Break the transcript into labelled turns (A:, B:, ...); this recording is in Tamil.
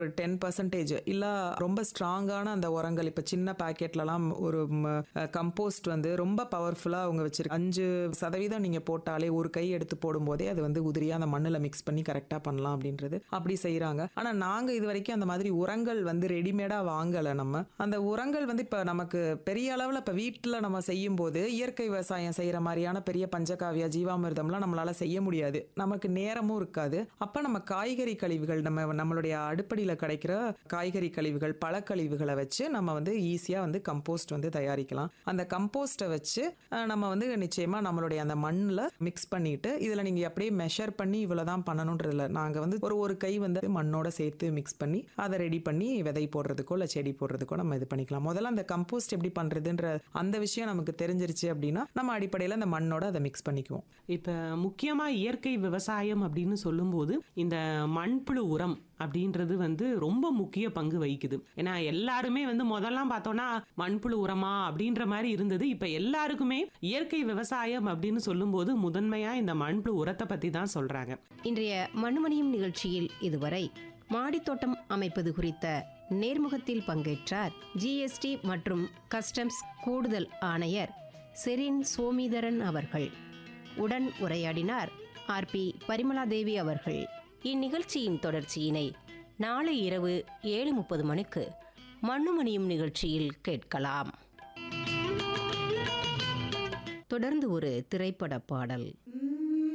A: ஒரு டென் பர்சன்டேஜ் இல்ல ரொம்ப ஸ்ட்ராங்கான அந்த உரங்கள் இப்ப சின்ன பாக்கெட்லலாம் ஒரு கம்போஸ்ட் வந்து ரொம்ப பவர்ஃபுல்லா அவங்க வச்சிருக்கு அஞ்சு சதவீதம் நீங்க போட்டாலே ஒரு கை எடுத்து போடும்போதே அது வந்து உதிரியா அந்த மண்ணுல மிக்ஸ் பண்ணி கரெக்டா பண்ணலாம் அப்படின்றது அப்படி செய்றாங்க ஆனா நாங்க இது வரைக்கும் அந்த மாதிரி உரங்கள் வந்து ரெடிமேடா வாங்கல நம்ம அந்த உரங்கள் வந்து இப்ப நமக்கு பெரிய அளவுல இப்ப வீட்டுல நம்ம செய்யும் போது இயற்கை விவசாயம் செய்யற மாதிரியான பெரிய பஞ்சகாவியா ஜீவாமிர்தம்லாம் நம்மளால செய்ய முடியாது நமக்கு நேரமும் இருக்காது அப்ப நம்ம காய்கறி கழிவுகள் நம்ம நம்மளுடைய அடுப்படியில கிடைக்கிற காய்கறி கழிவுகள் பழக்கழிவுகளை வச்சு நம்ம வந்து ஈஸியா வந்து கம்போஸ்ட் வந்து தயாரிக்கலாம் அந்த கம்போஸ்ட்டை வச்சு அஹ், நம்ம வந்து நிச்சயமா நம்மளுடைய அந்த மண்ணில் மிக்ஸ் பண்ணிட்டு இதுல நீங்க அப்படியே மெஷர் பண்ணி இவ்வளவுதான் பண்ணணுன்றது இல்ல நாங்க வந்து ஒரு ஒரு கை வந்து மண்ணோட சேர்த்து மிக்ஸ் பண்ணி அதை ரெடி பண்ணி விதை போடுறதுக்கோ இல்ல செடி போடுறதுக்கோ நம்ம இது பண்ணிக்கலாம் முதல்ல அந்த கம்போஸ்ட் எப்படி பண்றதுன்ற அந்த விஷயம் நமக்கு தெரிஞ்சிருச்சு அப்படின்னா நம்ம அடிப்படையில் அந்த மண்ணோட அதை மிக்ஸ் பண்ணிக்குவோம்
B: இப்ப முக்கியமா இயற்கை விவசாயம் அப்படின்னு சொல்லும்போது இந்த மண்புழு உரம் அப்படின்றது வந்து ரொம்ப முக்கிய பங்கு வகிக்குது ஏன்னா எல்லாருமே வந்து முதல்லாம் பார்த்தோம்னா மண்புழு உரமா அப்படின்ற மாதிரி இருந்தது இப்ப எல்லாருக்குமே இயற்கை விவசாயம் அப்படின்னு சொல்லும்போது முதன்மையா இந்த மண்புழு உரத்தை பத்தி தான் சொல்றாங்க
C: இன்றைய மண்ணுமணியும் நிகழ்ச்சியில் இதுவரை மாடித்தோட்டம் அமைப்பது குறித்த நேர்முகத்தில் பங்கேற்றார் ஜிஎஸ்டி மற்றும் கஸ்டம்ஸ் கூடுதல் ஆணையர் செரின் சோமிதரன் அவர்கள் உடன் உரையாடினார் ஆர் பி பரிமலாதேவி அவர்கள் இந்நிகழ்ச்சியின் தொடர்ச்சியினை நாளை இரவு ஏழு முப்பது மணிக்கு மண்ணுமணியும் நிகழ்ச்சியில் கேட்கலாம் தொடர்ந்து ஒரு திரைப்பட பாடல்